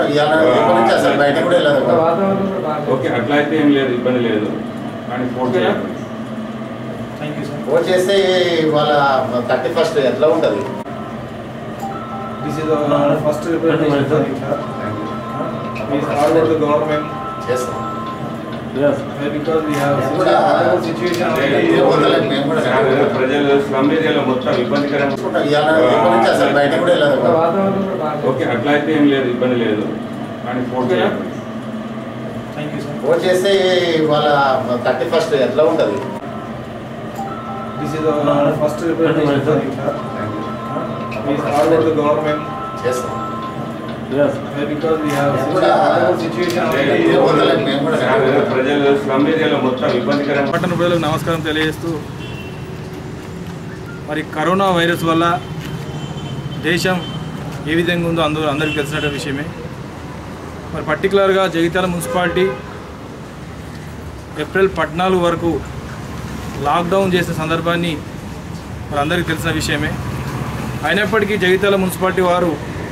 ఇవాళ రేపటి నుంచి అసలు బయటకు కూడా వెళ్ళదు వాతావరణం కూడా బాగా ఓకే అట్లా అయితే ఏం లేదు ఇబ్బంది లేదు కానీ ఫోన్ చేయాలి థ్యాంక్ యూ సార్ ఫోన్ చేస్తే వాళ్ళ థర్టీ ఫస్ట్ ఎట్లా ఉంటుంది this is first representation sir ఇక్కడ we forward the government చేస్తాం uh, because we have మేము such కూడా a horrible situation అదే already. పోతలేదు, మేము కూడా ప్రజలు స్లమ్ ఏరియాలో మొత్తం ఇబ్బందికరంగా ఇవాళ రేపటి నుంచి అసలు బయటకు కూడా వెళ్ళదు వాతావరణం కూడా బాగా ఓకే అట్లా అయితే ఏం లేదు ఇబ్బంది లేదు కానీ ఫోన్ చేయాలి థ్యాంక్ యూ సార్ ఫోన్ చేస్తే వాళ్ళ థర్టీ ఫస్ట్ ఎట్లా ఉంటుంది this is first representation sir ఇక్కడ we forward the government చేస్తాం uh, because we have మేము such కూడా a horrible situation already. పోతలేదు, మేము కూడా ప్రజలు స్లమ్ ఏరియాలో మొత్తం ఇబ్బందికరంగా పట్టణ ప్రజలకు నమస్కారం తెలియజేస్తూ మరి కరోనా వైరస్ వల్ల దేశం ఏ విధంగా ఉందో అందరూ అందరికీ తెలిసిన విషయమే మరి పర్టికులర్గా జగిత్యాల మున్సిపాలిటీ ఏప్రిల్ పద్నాలుగు వరకు లాక్డౌన్ చేసిన సందర్భాన్ని మరి అందరికీ తెలిసిన విషయమే అయినప్పటికీ జగిత్యాల మున్సిపాలిటీ వారు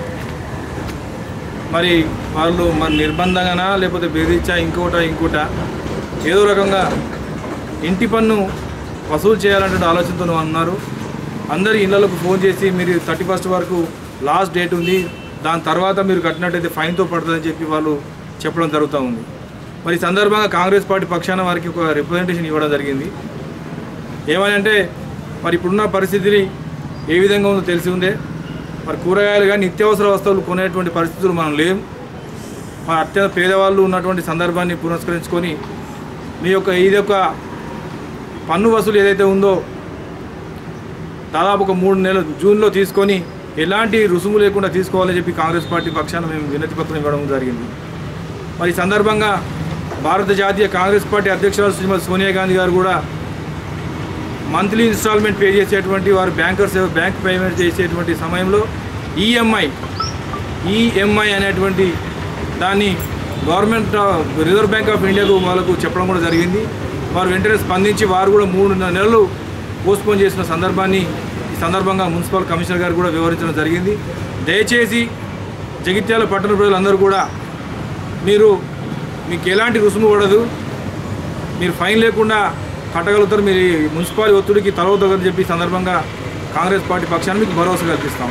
మరి వాళ్ళు మరి నిర్బంధంగానా లేకపోతే బెదిరించా ఇంకోట ఇంకోట ఏదో రకంగా ఇంటి పన్ను వసూలు చేయాలనే ఆలోచనతో ఉన్నారు అందరి ఇళ్లకు ఫోన్ చేసి మీరు థర్టీ ఫస్ట్ వరకు లాస్ట్ డేట్ ఉంది దాని తర్వాత మీరు కట్టినట్టయితే ఫైన్తో పడుతుందని చెప్పి వాళ్ళు చెప్పడం జరుగుతూ ఉంది మరి ఈ సందర్భంగా కాంగ్రెస్ పార్టీ పక్షాన వారికి ఒక రిప్రజెంటేషన్ ఇవ్వడం జరిగింది ఏమని అంటే మరి ఇప్పుడున్న పరిస్థితిని ఏ విధంగా ఉందో తెలిసి ఉందే మరి కూరగాయలు కానీ నిత్యావసర వస్తువులు కొనేటువంటి పరిస్థితులు మనం లేం మన అత్యంత పేదవాళ్ళు ఉన్నటువంటి సందర్భాన్ని పురస్కరించుకొని మీ యొక్క ఇది యొక్క పన్ను వసూలు ఏదైతే ఉందో దాదాపు ఒక మూడు నెలలు జూన్లో తీసుకొని ఎలాంటి రుసుము లేకుండా తీసుకోవాలని చెప్పి కాంగ్రెస్ పార్టీ పక్షాన మేము వినతి పత్రం ఇవ్వడం జరిగింది మరి ఈ సందర్భంగా భారత జాతీయ కాంగ్రెస్ పార్టీ అధ్యక్షురాలు శ్రీమతి సోనియా గాంధీ గారు కూడా మంత్లీ ఇన్స్టాల్మెంట్ పే చేసేటువంటి వారు బ్యాంకర్స్ బ్యాంక్ పేమెంట్ చేసేటువంటి సమయంలో ఈఎంఐ ఈఎంఐ అనేటువంటి దాన్ని government of- reserve bank of ఇండియాకు వాళ్ళకు చెప్పడం కూడా జరిగింది వారు వెంటనే స్పందించి వారు కూడా మూడు నెలలు పోస్ట్పోన్ చేసిన సందర్భాన్ని ఈ సందర్భంగా మున్సిపల్ కమిషనర్ గారు కూడా వివరించడం జరిగింది దయచేసి జగిత్యాల పట్టణ ప్రజలందరూ కూడా మీరు మీకు ఎలాంటి రుసుము పడదు మీరు ఫైన్ లేకుండా కట్టగలుగుతారు మీరు ఈ మున్సిపాలిటీ ఒత్తిడికి తలవద్దని చెప్పి ఈ సందర్భంగా కాంగ్రెస్ పార్టీ పక్షాన్ని మీకు భరోసా కల్పిస్తాం